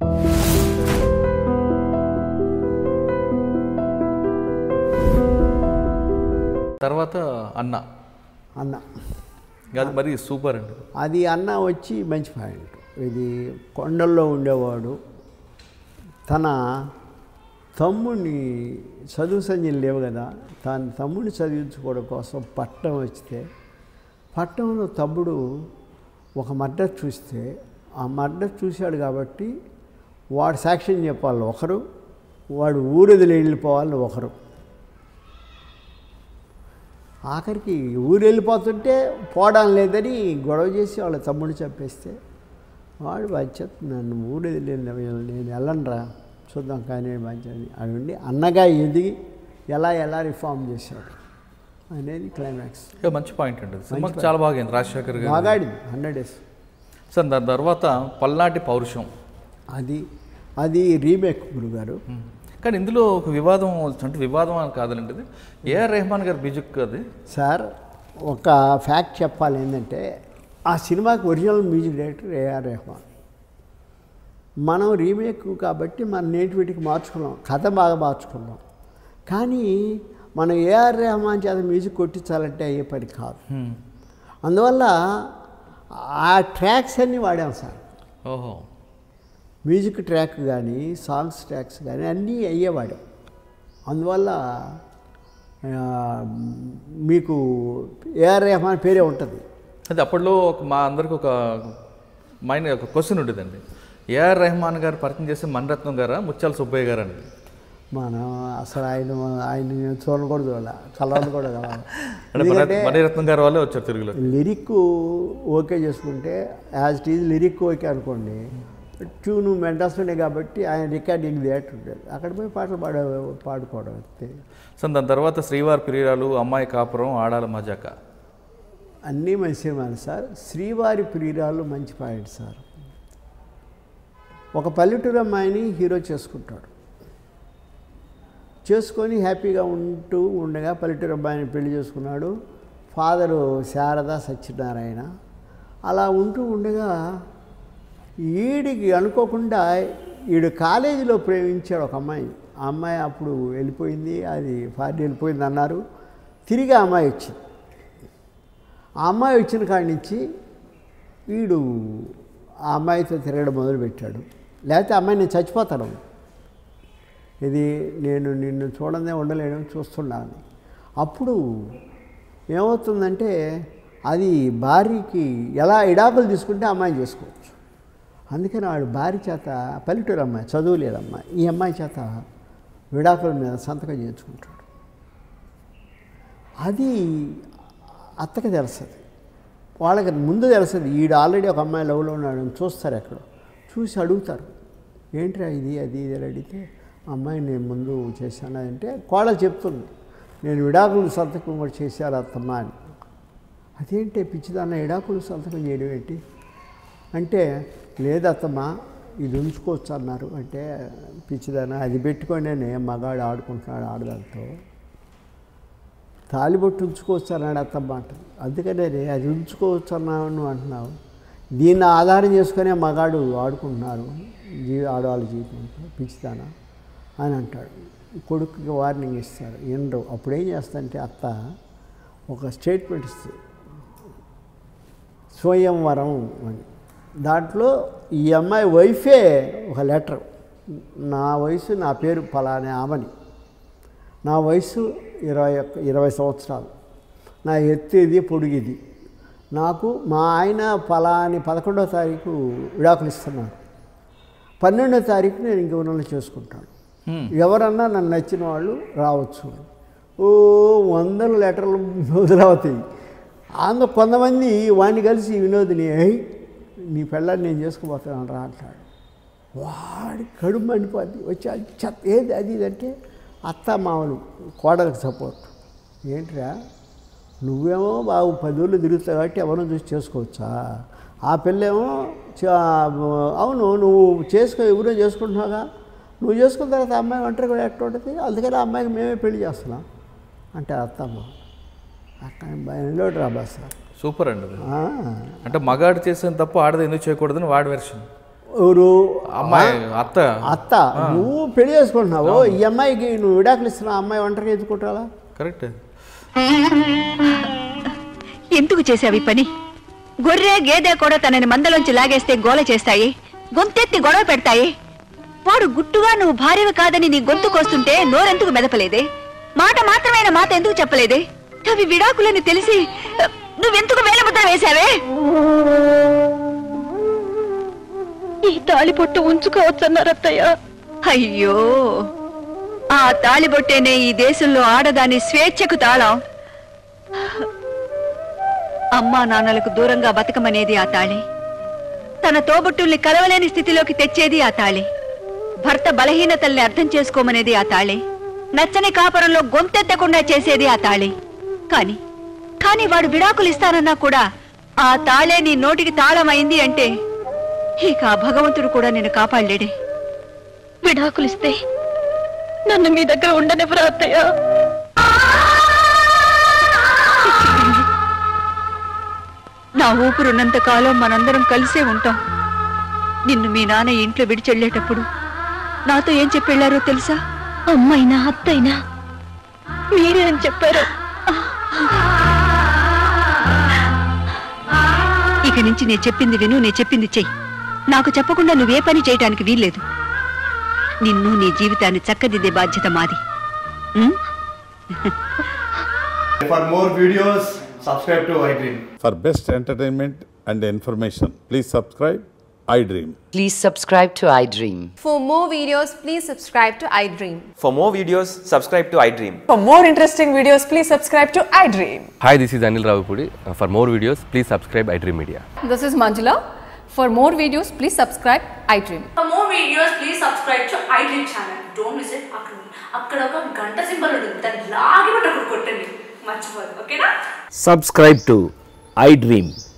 తర్వాత అన్న అన్న అది మరి సూపర్ అండి అది అన్న వచ్చి మంచి పాయింట్ ఇది కొండల్లో ఉండేవాడు తన తమ్ముడిని చదువు సంజలు లేవు కదా తన తమ్ముడిని చదివించుకోవడం కోసం పట్టణం వస్తే పట్టణంలో తమ్ముడు ఒక మర్డర్ చూస్తే ఆ మర్డర్ చూశాడు కాబట్టి వాడు సాక్ష్యం చెప్పాలి ఒకరు వాడు ఊరెదిలి వెళ్ళిపోవాలి ఒకరు ఆఖరికి ఊరు వెళ్ళిపోతుంటే పోవడం లేదని గొడవ చేసి వాళ్ళ తమ్ముడు చంపేస్తే వాడు బాధ్యత నన్ను ఊరు వదిలేను నేను వెళ్ళనురా చూద్దాం కానీ బాధ్యత అని ఉండి అన్నగా ఎదిగి ఎలా ఎలా రిఫార్మ్ చేశాడు అనేది క్లైమాక్స్ ఇక మంచి పాయింట్ అండి అది. సినిమాకి చాలా బాగా అయింది రాజశేఖర్ గారు బాగాడింది హండ్రెడ్ డేస్ సార్ దాని తర్వాత పల్నాటి పౌరుషం అది అది రీమేక్ గురుగారు కానీ ఇందులో ఒక వివాదం అంటే వివాదం అని కాదండి ఇది ఏఆర్ రెహమాన్ గారి మ్యూజిక్ అది సార్ ఒక ఫ్యాక్ట్ చెప్పాలి ఏంటంటే ఆ సినిమాకి original music director A R Rahman remake కాబట్టి మన నేటివిటీకి మార్చుకున్నాం కథ బాగా మార్చుకున్నాం కానీ మనం ఏఆర్ రెహమాన్ చేత మ్యూజిక్ కొట్టించాలంటే అయ్యే పని కాదు హ్మ్. అందువల్ల ఆ ట్రాక్స్ అన్నీ వాడాం సార్ ఓహో మ్యూజిక్ ట్రాక్ కానీ సాంగ్స్ ట్రాక్స్ కానీ అన్నీ అయ్యేవాడు అందువల్ల ఆ, మీకు ఏఆర్ రెహమాన్ పేరే ఉంటుంది అది అప్పట్లో ఒక మా అందరికి ఒక మైండ్ ఒక క్వశ్చన్ ఉండేదండి ఏఆర్ రెహమాన్ గారు పరిచయం చేసే మణిరత్నం గారా ముత్యాల సుబ్బయ్య గారు అండి మనం అసలు ఆయన ఆయన చూడకూడదు వాళ్ళ కలవదు కూడా కలవాలి అంటే ఎందుకంటే మణి- మణిరత్నం గారు వాళ్ళే వచ్చారు తెలుగులో లిరిక్ ఓకే చేసుకుంటే as it is lyric okay అనుకోండి ట్యూన్ మెంటల్స్లోనే కాబట్టి ఆయన రికార్డింగ్ దేట్ ఉంటుంది అక్కడ పోయి పాటలు పాడ పాడుకోవడం అంతే సో దాని తర్వాత శ్రీవారి ప్రియురాలు అమ్మాయి కాపురం ఆడాల మజాక అన్నీ మంచి సినిమాలు సార్ శ్రీవారి ప్రియురాలు మంచి పాయింట్ సార్ ఒక పల్లెటూరు అమ్మాయిని హీరో చేసుకుంటాడు చేసుకొని హ్యాపీగా ఉంటూ ఉండగా పల్లెటూరు అబ్బాయిని పెళ్లి చేసుకున్నాడు ఫాదరు శారద సత్యనారాయణ అలా ఉంటూ ఉండగా ఈడికి అనుకోకుండా ఈడు కాలేజీలో ప్రేమించాడు ఒక అమ్మాయి ఆ అమ్మాయి అప్పుడు వెళ్ళిపోయింది అది ఫారిన్ వెళ్ళిపోయింది అన్నారు తిరిగి ఆ అమ్మాయి వచ్చింది ఆ అమ్మాయి వచ్చిన కాడి నుంచి వీడు ఆ అమ్మాయితో తిరగడం మొదలుపెట్టాడు లేకపోతే ఆ అమ్మాయి నేను చచ్చిపోతాను ఇది నేను నిన్ను చూడదే ఉండలేను చూస్తున్నాను అప్పుడు ఏమవుతుందంటే అది భార్యకి ఎలా ఇడాకులు తీసుకుంటే ఆ అమ్మాయిని చేసుకోవచ్చు అందుకని వాడు భార్య చేత పల్లెటూరు అమ్మాయి చదువు లేదమ్మాయి ఈ అమ్మాయి చేత విడాకుల మీద సంతకం చేయించుకుంటాడు అది అత్తకి తెలుస్తుంది వాళ్ళకి ముందు తెలుస్తుంది ఈడు ఆల్రెడీ ఒక అమ్మాయి లవ్లో ఉన్నాడని చూస్తారు ఎక్కడ చూసి అడుగుతారు ఏంట్రా ఇది అది ఇది అని అడిగితే అమ్మాయి నేను ముందు చేశాను అంటే కోడలు చెప్తుంది నేను విడాకులు సంతకం కూడా చేశాను అత్తమ్మ అని అదేంటి పిచ్చిదన్న విడాకులు సంతకం చేయడం ఏంటి అంటే లేదత్తమ్మ ఇది ఉంచుకోవచ్చు అన్నారు అంటే పిచ్చిదన్న అది పెట్టుకొని నేను మగాడు ఆడుకుంటున్నాడు ఆడదాంతో తాలిబొట్టు ఉంచుకోవచ్చు అన్నాడు అత్తమ్మ అంటుంది అందుకనే రే అది ఉంచుకోవచ్చు అన్నావు నువ్వు అంటున్నావు దీన్ని ఆధారం చేసుకునే మగాడు ఆడుకుంటున్నారు జీ ఆడవాళ్ళ జీవితంతో పిచ్చిదానా అని అంటాడు కొడుకుకి వార్నింగ్ ఇస్తారు ఎండ్రు అప్పుడు ఏం చేస్తారంటే అత్త ఒక స్టేట్మెంట్ ఇస్తుంది స్వయంవరం అని దాంట్లో ఈ అమ్మాయి వైఫే ఒక లెటర్ నా వయసు నా పేరు ఫలానే ఆమని నా వయసు ఇరవై ఒక్క ఇరవై సంవత్సరాలు నా ఎత్తు ఇది పొడుగు ఇది నాకు మా ఆయన ఫలాని పదకొండవ తారీఖు విడాకులు ఇస్తున్నారు పన్నెండో తారీఖు నేను ఇంకెవరన్నా చేసుకుంటాను హ్మ్. ఎవరన్నా నన్ను నచ్చిన వాళ్ళు రావచ్చు ఓ వందల లెటర్లు మొదలవుతాయి అందులో కొంతమంది వాడిని కలిసి వినోదిని "ఏయ్, నీ పెళ్ళాన్ని నేను చేసుకుపోతాను రా అంటాడు వాడి కడుపు మండిపోద్ది వచ్చి అది చెత్త ఏది అది ఇది అంటే అత్త మామలు కోడలకు సపోర్ట్ ఏంట్రా నువ్వేమో బాగు పది ఊళ్ళు తిరుగుతావు కాబట్టి ఎవరిని చూసి చేసుకోవచ్చా ఆ పిల్లేమో చ- అవును నువ్వు చేసుకో ఎవరో చేసుకుంటున్నావుగా నువ్వు చేసుకున్న తర్వాత ఆ అమ్మాయి ఒంటరి కూడా ఎట్లా ఉంటుంది అందుకని ఆ అమ్మాయికి మేమే పెళ్లి చేస్తున్నాం అంటే అత్తమ్మ అక్కడ భయంలో డ్రాబా సార్ సూపర్ అండి అది అంటే మగాడు చేసిన తప్పు ఆడది ఎందుకు చేయకూడదని వాడి వెర్షన్ ఎవరు అమ్మాయి అత్త అత్త నువ్వు పెళ్లి చేసుకుంటున్నావు ఈ అమ్మాయికి నువ్వు విడాకులు ఇస్తున్నావు ఆ అమ్మాయి ఒంటరిగా ఎత్తుకుంటావా కరెక్ట్ ఎందుకు చేసావు ఈ పని గొర్రె గేదె కూడా తనని మందలోంచి లాగేస్తే గోల చేస్తాయి గొంతెత్తి గొడవ పెడతాయి వాడు గుట్టుగా నువ్వు భార్యవి కాదని నీ గొంతు కోస్తుంటే నోరెందుకు మెదపలేదే మాట మాత్రమైన మాట ఎందుకు చెప్పలేదే అవి విడాకులని తెలిసి అ, నువ్వెందుకు వేలముద్ర వేశావే ఈ తాళిబొట్టు ఉంచుకోవచ్చన్నారత్తయ్య అయ్యో ఆ తాళిబొట్టేనే ఈ దేశంలో ఆడదాని స్వేచ్ఛకు తాళం అమ్మా నాన్నలకు దూరంగా బతకమనేది ఆ తాళి తన తోబుట్టుల్ని కలవలేని స్థితిలోకి తెచ్చేది ఆ తాళి భర్త బలహీనతల్ని అర్థం చేసుకోమనేది ఆ తాళి నచ్చని కాపురంలో గొంతెత్తకుండా చేసేది ఆ తాళి కాని కాని వాడు విడాకులు ఇస్తానన్నా కూడా ఆ తాళే నీ నోటికి తాళం అయింది అంటే ఇక ఆ భగవంతుడు కూడా నేను కాపాడలేడే విడాకులిస్తే నన్ను మీ దగ్గర ఉండనివ్వరా అత్తయ్య నా ఊపిరున్నంత కాలం మనందరం కలిసే ఉంటాం నిన్ను మీ నాన్న ఇంట్లో విడిచెళ్ళేటప్పుడు నాతో ఏం చెప్పెళ్ళారో తెలుసా అమ్మైనా అత్తైనా మీరే అని చెప్పారు ఇక నుంచి నేను చెప్పింది విను నేను చెప్పింది చెయ్యి నాకు చెప్పకుండా నువ్వే పని చేయటానికి వీల్లేదు నిన్ను నీ జీవితాన్ని చక్కదిద్దే బాధ్యత మాది ఉం? For more videos, subscribe to iDream. For best entertainment and information, please subscribe iDream. Please subscribe to iDream. For more videos, please subscribe to iDream. For more videos, subscribe to iDream. For more interesting videos, please subscribe to iDream. Hi, this is Anil Ravipudi. Uh, For more videos, please subscribe iDream Media. This is Manjula. For more videos, please subscribe iDream. For more videos, please subscribe to iDream channel. Don't miss it. అక్కడ అక్కడ ఒక గంట symbol ఉంటుంది దాన్ని లాగి పట్టి అక్కడ కొట్టండి మర్చిపోదు ఓకేనా subscribe to iDream.